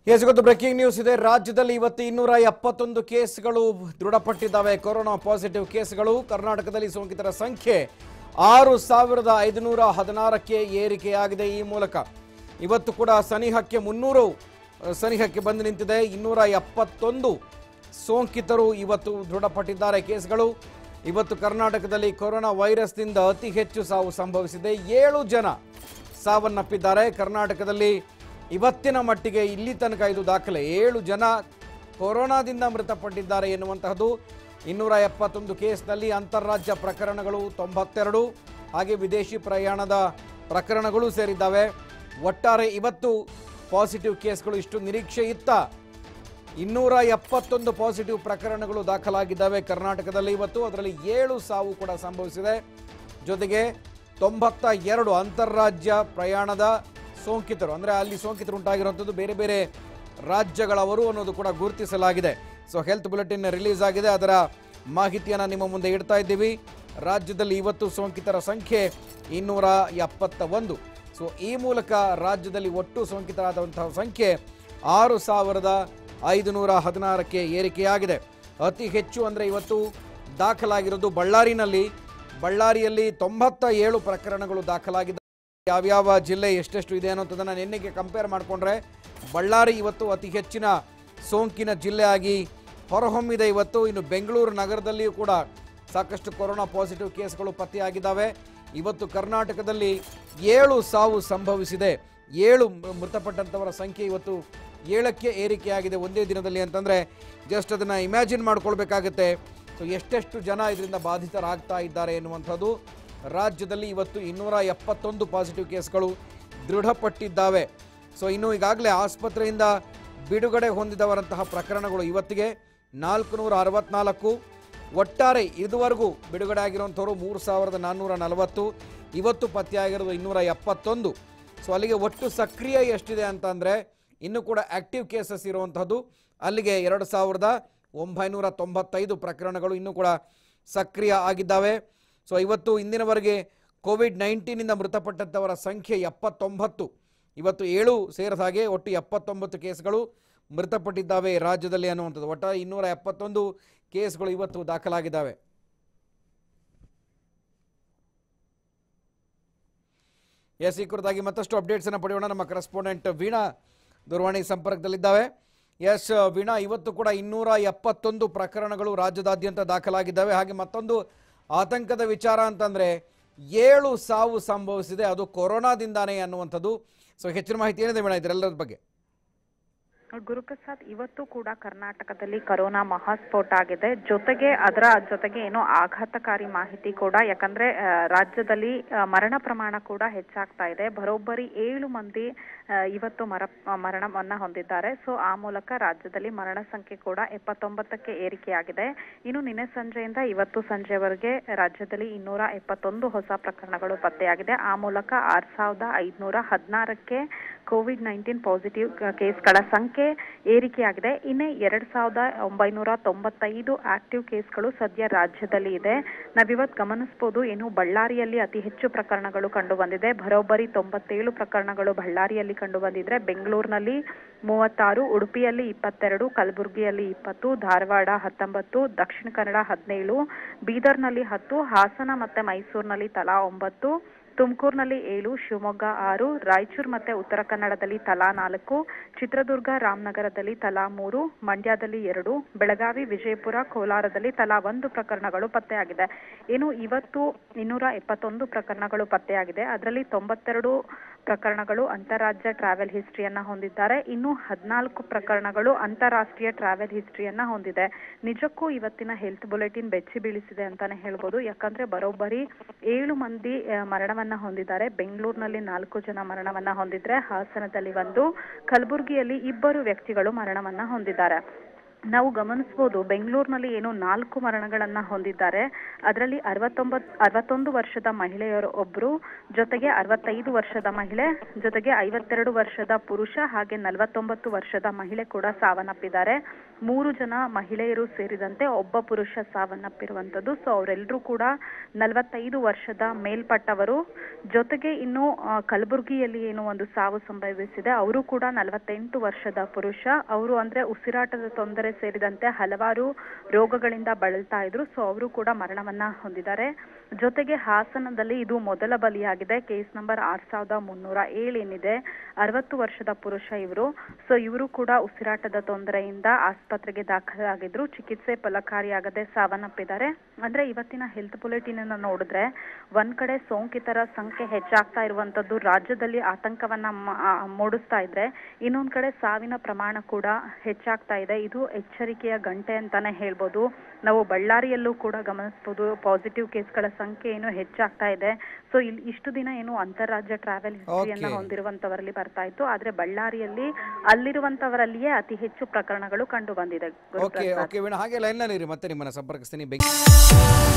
S ಇವತ್ತು breaking news ಇದೆ ರಾಜ್ಯದಲ್ಲಿ ಇವತ್ತು ಇನ್ನೂರ ಎಪ್ಪತ್ತೊಂದು ಕೇಸ್ಗಳು ದೃಢಪಟ್ಟಿದ್ದಾವೆ ಕೊರೋನಾ ಪಾಸಿಟಿವ್ ಕೇಸ್ಗಳು ಕರ್ನಾಟಕದಲ್ಲಿ ಸೋಂಕಿತರ ಸಂಖ್ಯೆ ಆರು ಸಾವಿರದ ಐದುನೂರ ಹದಿನಾರಕ್ಕೆ ಏರಿಕೆಯಾಗಿದೆ ಈ ಮೂಲಕ ಇವತ್ತು ಕೂಡ ಸನಿಹಕ್ಕೆ ಮುನ್ನೂರು ಅಹ್, ಸನಿಹಕ್ಕೆ ಬಂದು ನಿಂತಿದೆ ಇನ್ನೂರ ಎಪ್ಪತ್ತೊಂದು ಸೋಂಕಿತರು ಇವತ್ತು ದೃಢಪಟ್ಟಿದ್ದಾರೆ ಕೇಸ್ಗಳು ಇವತ್ತು ಕರ್ನಾಟಕದಲ್ಲಿ ಕೊರೋನಾ ವೈರಸ್ನಿಂದ ಅತಿ ಹೆಚ್ಚು ಸಾವು ಸಂಭವಿಸಿದೆ ಏಳು ಜನ ಸಾವನ್ನಪ್ಪಿದ್ದಾರೆ ಕರ್ನಾಟಕದಲ್ಲಿ ಇವತ್ತಿನ ಮಟ್ಟಿಗೆ ಇಲ್ಲಿ ತನಕ ಇದು ದಾಖಲೆ ಏಳು ಜನ ಕೊರೋನಾದಿಂದ ಮೃತಪಟ್ಟಿದ್ದಾರೆ ಎನ್ನುವಂತಹದ್ದು ಇನ್ನೂರ ಎಪ್ಪತ್ತೊಂದು ಕೇಸ್ನಲ್ಲಿ ಅಂತಾರಾಜ್ಯ ಪ್ರಕರಣಗಳು ತೊಂಬತ್ತೆರಡು ಹಾಗೆ ವಿದೇಶಿ ಪ್ರಯಾಣದ ಪ್ರಕರಣಗಳು ಸೇರಿದ್ದಾವೆ ಒಟ್ಟಾರೆ ಇವತ್ತು ಪಾಸಿಟಿವ್ ಕೇಸ್ಗಳು ಇಷ್ಟು ನಿರೀಕ್ಷೆ ಇತ್ತ ಇನ್ನೂರ ಎಪ್ಪತ್ತೊಂದು ಪಾಸಿಟಿವ್ ಪ್ರಕರಣಗಳು ದಾಖಲಾಗಿದ್ದಾವೆ ಕರ್ನಾಟಕದಲ್ಲಿ ಇವತ್ತು ಅದರಲ್ಲಿ ಏಳು ಸಾವು ಕೂಡ ಸಂಭವಿಸಿದೆ ಜೊತೆಗೆ ತೊಂಬತ್ತ ಎರಡು ಅಂತಾರಾಜ್ಯ ಪ್ರಯಾಣದ ಸೋಂಕಿತರು ಅಂದರೆ ಅಲ್ಲಿ ಸೋಂಕಿತರು ಉಂಟಾಗಿರುವಂಥದ್ದು ಬೇರೆ ಬೇರೆ ರಾಜ್ಯಗಳವರು ಅನ್ನೋದು ಕೂಡ ಗುರುತಿಸಲಾಗಿದೆ ಸೊ ಹೆಲ್ತ್ ಬುಲೆಟಿನ್ ರಿಲೀಸ್ ಆಗಿದೆ ಅದರ ಮಾಹಿತಿಯನ್ನು ನಿಮ್ಮ ಮುಂದೆ ಇಡ್ತಾ ಇದ್ದೀವಿ ರಾಜ್ಯದಲ್ಲಿ ಇವತ್ತು ಸೋಂಕಿತರ ಸಂಖ್ಯೆ ಇನ್ನೂರ ಎಪ್ಪತ್ತ ಒಂದು ಸೊ ಈ ಮೂಲಕ ರಾಜ್ಯದಲ್ಲಿ ಒಟ್ಟು ಸೋಂಕಿತರಾದಂತಹ ಸಂಖ್ಯೆ ಆರು ಸಾವಿರದ ಐದುನೂರ ಹದಿನಾರಕ್ಕೆ ಏರಿಕೆಯಾಗಿದೆ ಅತಿ ಹೆಚ್ಚು ಅಂದರೆ ಇವತ್ತು ದಾಖಲಾಗಿರೋದು ಬಳ್ಳಾರಿನಲ್ಲಿ ಬಳ್ಳಾರಿಯಲ್ಲಿ ತೊಂಬತ್ತ ಏಳು ಪ್ರಕರಣಗಳು ದಾಖಲಾಗಿದೆ ಯಾವ್ಯಾವ ಜಿಲ್ಲೆ ಎಷ್ಟೆಷ್ಟು ಇದೆ ಅನ್ನೋಂಥದ್ದನ್ನು ನಿನ್ನೆಗೆ ಕಂಪೇರ್ ಮಾಡಿಕೊಂಡ್ರೆ ಬಳ್ಳಾರಿ ಇವತ್ತು ಅತಿ ಹೆಚ್ಚಿನ ಸೋಂಕಿನ ಜಿಲ್ಲೆಯಾಗಿ ಹೊರಹೊಮ್ಮಿದೆ ಇವತ್ತು ಇನ್ನು ಬೆಂಗಳೂರು ನಗರದಲ್ಲಿಯೂ ಕೂಡ ಸಾಕಷ್ಟು ಕೊರೋನಾ ಪಾಸಿಟಿವ್ ಕೇಸ್ಗಳು ಪತ್ತೆಯಾಗಿದ್ದಾವೆ ಇವತ್ತು ಕರ್ನಾಟಕದಲ್ಲಿ ಏಳು ಸಾವು ಸಂಭವಿಸಿದೆ ಏಳು ಮೃ- ಮೃತಪಟ್ಟಂಥವರ ಸಂಖ್ಯೆ ಇವತ್ತು ಏಳಕ್ಕೆ ಏರಿಕೆಯಾಗಿದೆ ಒಂದೇ ದಿನದಲ್ಲಿ ಅಂತಂದರೆ ಜಸ್ಟ್ ಅದನ್ನು ಇಮ್ಯಾಜಿನ್ ಮಾಡ್ಕೊಳ್ಬೇಕಾಗತ್ತೆ ಸೊ ಎಷ್ಟೆಷ್ಟು ಜನ ಇದರಿಂದ ಬಾಧಿತರಾಗ್ತಾ ಇದ್ದಾರೆ ಎನ್ನುವಂಥದ್ದು ರಾಜ್ಯದಲ್ಲಿ ಇವತ್ತು ಇನ್ನೂರ ಎಪ್ಪತ್ತೊಂದು ಪಾಸಿಟಿವ್ ಕೇಸ್ಗಳು ದೃಢಪಟ್ಟಿದ್ದಾವೆ ಸೊ ಇನ್ನು ಈಗಾಗಲೇ ಆಸ್ಪತ್ರೆಯಿಂದ ಬಿಡುಗಡೆ ಹೊಂದಿದವರಂತಹ ಪ್ರಕರಣಗಳು ಇವತ್ತಿಗೆ ನಾಲ್ಕು ನೂರ ಅರವತ್ನಾಲ್ಕು ಒಟ್ಟಾರೆ ಇದುವರೆಗೂ ಬಿಡುಗಡೆ ಆಗಿರುವಂಥವ್ರು ಮೂರು ಸಾವಿರದ ನಾನ್ನೂರ ನಲವತ್ತು ಇವತ್ತು ಪತ್ತೆಯಾಗಿರೋದು ಇನ್ನೂರ ಎಪ್ಪತ್ತೊಂದು ಸೊ ಅಲ್ಲಿಗೆ ಒಟ್ಟು ಸಕ್ರಿಯ ಎಷ್ಟಿದೆ ಅಂತಂದರೆ ಇನ್ನೂ ಕೂಡ ಆ್ಯಕ್ಟಿವ್ ಕೇಸಸ್ ಇರುವಂಥದ್ದು ಅಲ್ಲಿಗೆ ಎರಡು ಸಾವಿರದ ಒಂಬೈನೂರ ತೊಂಬತ್ತೈದು ಪ್ರಕರಣಗಳು ಇನ್ನೂ ಕೂಡ ಸಕ್ರಿಯ ಆಗಿದ್ದಾವೆ ಸೊ ಇವತ್ತು ಇಂದಿನವರೆಗೆ ಕೋವಿಡ್ ನೈನ್ಟೀನಿಂದ ಮೃತಪಟ್ಟಂಥವರ ಸಂಖ್ಯೆ ಎಪ್ಪತ್ತೊಂಬತ್ತು ಇವತ್ತು ಏಳು ಸೇರಿದ ಹಾಗೆ ಒಟ್ಟು ಎಪ್ಪತ್ತೊಂಬತ್ತು ಕೇಸ್ಗಳು ಮೃತಪಟ್ಟಿದ್ದಾವೆ ರಾಜ್ಯದಲ್ಲಿ ಅನ್ನುವಂಥದ್ದು ಒಟ್ಟಾರೆ ಇನ್ನೂರ ಎಪ್ಪತ್ತೊಂದು ಕೇಸ್ಗಳು ಇವತ್ತು ದಾಖಲಾಗಿದ್ದಾವೆ ಎಸ್ ಈ ಕುರಿತಾಗಿ ಮತ್ತಷ್ಟು ಅಪ್ಡೇಟ್ಸನ್ನು ಪಡೆಯೋಣ ನಮ್ಮ ಕರೆಸ್ಪಾಂಡೆಂಟ್ ವೀಣಾ ದೂರವಾಣಿ ಸಂಪರ್ಕದಲ್ಲಿದ್ದಾವೆ ಎಸ್ ವೀಣಾ ಇವತ್ತು ಕೂಡ ಇನ್ನೂರ ಎಪ್ಪತ್ತೊಂದು ಪ್ರಕರಣಗಳು ರಾಜ್ಯದಾದ್ಯಂತ ದಾಖಲಾಗಿದ್ದಾವೆ ಹಾಗೆ ಮತ್ತೊಂದು ಆತಂಕದ ವಿಚಾರ ಅಂತಂದರೆ ಏಳು ಸಾವು ಸಂಭವಿಸಿದೆ ಅದು ಕೊರೋನಾದಿಂದಾನೇ ಅನ್ನುವಂಥದ್ದು ಸೊ ಹೆಚ್ಚಿನ ಮಾಹಿತಿ ಏನಿದೆ ವೀಣಾ ಇದರೆಲ್ಲರ ಬಗ್ಗೆ ಗುರುಪ್ರಸಾದ್ ಇವತ್ತು ಕೂಡ ಕರ್ನಾಟಕದಲ್ಲಿ ಕರೋನಾ ಮಹಾಸ್ಫೋಟ ಆಗಿದೆ ಜೊತೆಗೆ ಅದರ ಜೊತೆಗೆ ಏನೋ ಆಘಾತಕಾರಿ ಮಾಹಿತಿ ಕೂಡ ಯಾಕಂದ್ರೆ ಆ, ರಾಜ್ಯದಲ್ಲಿ ಆ, ಮರಣ ಪ್ರಮಾಣ ಕೂಡ ಹೆಚ್ಚಾಗ್ತಾ ಇದೆ ಬರೋಬ್ಬರಿ ಏಳು ಮಂದಿ ಆ, ಇವತ್ತು ಮರ ಮರಣವನ್ನ ಹೊಂದಿದ್ದಾರೆ ಸೊ ಆ ಮೂಲಕ ರಾಜ್ಯದಲ್ಲಿ ಮರಣ ಸಂಖ್ಯೆ ಕೂಡ ಎಪ್ಪತ್ತೊಂಬತ್ತಕ್ಕೆ ಏರಿಕೆಯಾಗಿದೆ ಇನ್ನು ನಿನ್ನೆ ಸಂಜೆಯಿಂದ ಇವತ್ತು ಸಂಜೆವರೆಗೆ ರಾಜ್ಯದಲ್ಲಿ ಇನ್ನೂರ ಎಪ್ಪತ್ತೊಂದು ಹೊಸ ಪ್ರಕರಣಗಳು ಪತ್ತೆಯಾಗಿದೆ ಆ ಮೂಲಕ ಆರ್ ಸಾವಿರದ ಐದುನೂರ ಹದಿನಾರಕ್ಕೆ ಕೋವಿಡ್ ನೈನ್ಟೀನ್ ಪಾಸಿಟಿವ್ ಕೇಸ್ಗಳ ಸಂಖ್ಯೆ ಏರಿಕೆಯಾಗಿದೆ ಇನ್ನೇ ಎರಡ್ ಸಾವಿರದ ಒಂಬೈನೂರ ತೊಂಬತ್ತೈದು ಆಕ್ಟಿವ್ ಕೇಸ್ಗಳು ಸದ್ಯ ರಾಜ್ಯದಲ್ಲಿ ಇದೆ ನಾವಿವತ್ತು ಗಮನಿಸಬಹುದು ಏನು ಬಳ್ಳಾರಿಯಲ್ಲಿ ಅತಿ ಹೆಚ್ಚು ಪ್ರಕರಣಗಳು ಕಂಡು ಬಂದಿದೆ ಬರೋಬ್ಬರಿ ತೊಂಬತ್ತೇಳು ಪ್ರಕರಣಗಳು ಬಳ್ಳಾರಿಯಲ್ಲಿ ಕಂಡು ಬಂದಿದ್ರೆ ಬೆಂಗಳೂರಿನಲ್ಲಿ ಮೂವತ್ತಾರು ಉಡುಪಿಯಲ್ಲಿ ಇಪ್ಪತ್ತೆರಡು ಕಲಬುರಗಿಯಲ್ಲಿ ಇಪ್ಪತ್ತು ಧಾರವಾಡ ಹತ್ತೊಂಬತ್ತು ದಕ್ಷಿಣ ಕನ್ನಡ ಹದಿನೇಳು ಬೀದರ್ನಲ್ಲಿ ಹತ್ತು ಹಾಸನ ಮತ್ತೆ ಮೈಸೂರಿನಲ್ಲಿ ತಲಾ ಒಂಬತ್ತು ತುಮಕೂರಿನಲ್ಲಿ ಏಳು ಶಿವಮೊಗ್ಗ ಆರು ರಾಯಚೂರು ಮತ್ತೆ ಉತ್ತರ ಕನ್ನಡದಲ್ಲಿ ತಲಾ ನಾಲ್ಕು ಚಿತ್ರದುರ್ಗ ರಾಮನಗರದಲ್ಲಿ ತಲಾ ಮೂರು ಮಂಡ್ಯದಲ್ಲಿ ಎರಡು ಬೆಳಗಾವಿ ವಿಜಯಪುರ ಕೋಲಾರದಲ್ಲಿ ತಲಾ ಒಂದು ಪ್ರಕರಣಗಳು ಪತ್ತೆಯಾಗಿದೆ ಇನ್ನು ಇವತ್ತು ಇನ್ನೂರ ಎಪ್ಪತ್ತೊಂದು ಪ್ರಕರಣಗಳು ಪತ್ತೆಯಾಗಿದೆ ಅದರಲ್ಲಿ ತೊಂಬತ್ತೆರಡು ಪ್ರಕರಣಗಳು ಅಂತಾರಾಜ್ಯ ಟ್ರಾವೆಲ್ ಹಿಸ್ಟ್ರಿಯನ್ನ ಹೊಂದಿದ್ದಾರೆ ಇನ್ನು ಹದಿನಾಲ್ಕು ಪ್ರಕರಣಗಳು ಅಂತಾರಾಷ್ಟ್ರೀಯ ಟ್ರಾವೆಲ್ ಹಿಸ್ಟ್ರಿಯನ್ನ ಹೊಂದಿದೆ ನಿಜಕ್ಕೂ ಇವತ್ತಿನ ಹೆಲ್ತ್ ಬುಲೆಟಿನ್ ಬೆಚ್ಚಿ ಬೀಳಿಸಿದೆ ಅಂತಾನೆ ಹೇಳ್ಬೋದು ಯಾಕಂದ್ರೆ ಬರೋಬ್ಬರಿ ಏಳು ಮಂದಿ ಆ, ಮರಣವನ್ನ ಹೊಂದಿದ್ದಾರೆ ಬೆಂಗಳೂರಿನಲ್ಲಿ ನಾಲ್ಕು ಜನ ಮರಣವನ್ನ ಹೊಂದಿದ್ರೆ ಹಾಸನದಲ್ಲಿ ಒಂದು ಕಲಬುರಗಿಯಲ್ಲಿ ಇಬ್ಬರು ವ್ಯಕ್ತಿಗಳು ಮರಣವನ್ನ ಹೊಂದಿದ್ದಾರೆ ನಾವು ಗಮನಿಸಬಹುದು ಬೆಂಗಳೂರಿನಲ್ಲಿ ಏನು ನಾಲ್ಕು ಮರಣಗಳನ್ನ ಹೊಂದಿದ್ದಾರೆ ಅದರಲ್ಲಿ ಅರವತ್ತೊಂಬತ್ ಅರವತ್ತೊಂದು ವರ್ಷದ ಮಹಿಳೆಯರು ಒಬ್ರು ಜೊತೆಗೆ ಅರವತ್ತೈದು ವರ್ಷದ ಮಹಿಳೆ ಜೊತೆಗೆ ಐವತ್ತೆರಡು ವರ್ಷದ ಪುರುಷ ಹಾಗೆ ನಲವತ್ತೊಂಬತ್ತು ವರ್ಷದ ಮಹಿಳೆ ಕೂಡ ಸಾವನ್ನಪ್ಪಿದ್ದಾರೆ ಮೂರು ಜನ ಮಹಿಳೆಯರು ಸೇರಿದಂತೆ ಒಬ್ಬ ಪುರುಷ ಸಾವನ್ನಪ್ಪಿರುವಂತದ್ದು ಸೊ ಅವರೆಲ್ಲರೂ ಕೂಡ ನಲವತ್ತೈದು ವರ್ಷದ ಮೇಲ್ಪಟ್ಟವರು ಜೊತೆಗೆ ಇನ್ನು ಆ, ಕಲಬುರಗಿಯಲ್ಲಿ ಏನು ಒಂದು ಸಾವು ಸಂಭವಿಸಿದೆ ಅವರು ಕೂಡ ನಲವತ್ತೆಂಟು ವರ್ಷದ ಪುರುಷ ಅವರು ಅಂದ್ರೆ ಉಸಿರಾಟದ ತೊಂದರೆ ಸೇರಿದಂತೆ ಹಲವಾರು ರೋಗಗಳಿಂದ ಬಳಲ್ತಾ ಇದ್ರು ಸೊ ಅವರು ಕೂಡ ಮರಣವನ್ನ ಹೊಂದಿದ್ದಾರೆ ಜೊತೆಗೆ ಹಾಸನದಲ್ಲಿ ಇದು ಮೊದಲ ಬಲಿಯಾಗಿದೆ ಕೇಸ್ ನಂಬರ್ ಆರ್ ಸಾವಿರದ ಮುನ್ನೂರ ಏಳು ಏನಿದೆ ಅರವತ್ತು ವರ್ಷದ ಪುರುಷ ಇವರು ಸೊ ಇವರು ಕೂಡ ಉಸಿರಾಟದ ತೊಂದರೆಯಿಂದ ಆಸ್ಪತ್ರೆಗೆ ದಾಖಲಾಗಿದ್ರು ಚಿಕಿತ್ಸೆ ಫಲಕಾರಿಯಾಗದೆ ಸಾವನ್ನಪ್ಪಿದ್ದಾರೆ ಅಂದ್ರೆ ಇವತ್ತಿನ ಹೆಲ್ತ್ ಬುಲೆಟಿನ್ ಅನ್ನ ನೋಡಿದ್ರೆ ಒಂದ್ ಕಡೆ ಸೋಂಕಿತರ ಸಂಖ್ಯೆ ಹೆಚ್ಚಾಗ್ತಾ ಇರುವಂತದ್ದು ರಾಜ್ಯದಲ್ಲಿ ಆತಂಕವನ್ನ ಮ- ಆ, ಮೂಡಿಸ್ತಾ ಇದ್ರೆ ಇನ್ನೊಂದ್ ಕಡೆ ಸಾವಿನ ಪ್ರಮಾಣ ಕೂಡ ಹೆಚ್ಚಾಗ್ತಾ ಇದೆ ಇದು ಎಚ್ಚರಿಕೆಯ ಗಂಟೆ ಅಂತಾನೆ ಹೇಳ್ಬೋದು ನಾವು ಬಳ್ಳಾರಿಯಲ್ಲೂ ಕೂಡ ಗಮನಿಸಬಹುದು ಪಾಸಿಟಿವ್ ಕೇಸ್ಗಳ ಸಂಖ್ಯೆ ಏನು ಹೆಚ್ಚಾಗ್ತಾ ಇದೆ ಸೊ ಇಲ್ಲಿ ಇಷ್ಟು ದಿನ ಏನು ಅಂತಾರಾಜ್ಯ ಟ್ರಾವೆಲ್ ಹಿಸ್ಟ್ರಿಯನ್ನ Okay. ಹೊಂದಿರುವಂತವರಲ್ಲಿ ಬರ್ತಾ ಇತ್ತು ಆದ್ರೆ ಬಳ್ಳಾರಿಯಲ್ಲಿ ಅಲ್ಲಿರುವಂತವರಲ್ಲಿಯೇ ಅತಿ ಹೆಚ್ಚು ಪ್ರಕರಣಗಳು ಕಂಡು ಬಂದಿದೆ ಓಕೆ ಓಕೆ ವೀಣಾ ಹಾಗೆ ಲೈನ್ನಲ್ಲಿ ಇರಿ ಮತ್ತೆ ನಿಮ್ಮನ್ನ ಸಂಪರ್ಕಿಸ್ತೀನಿ ಬೆಂಕಿ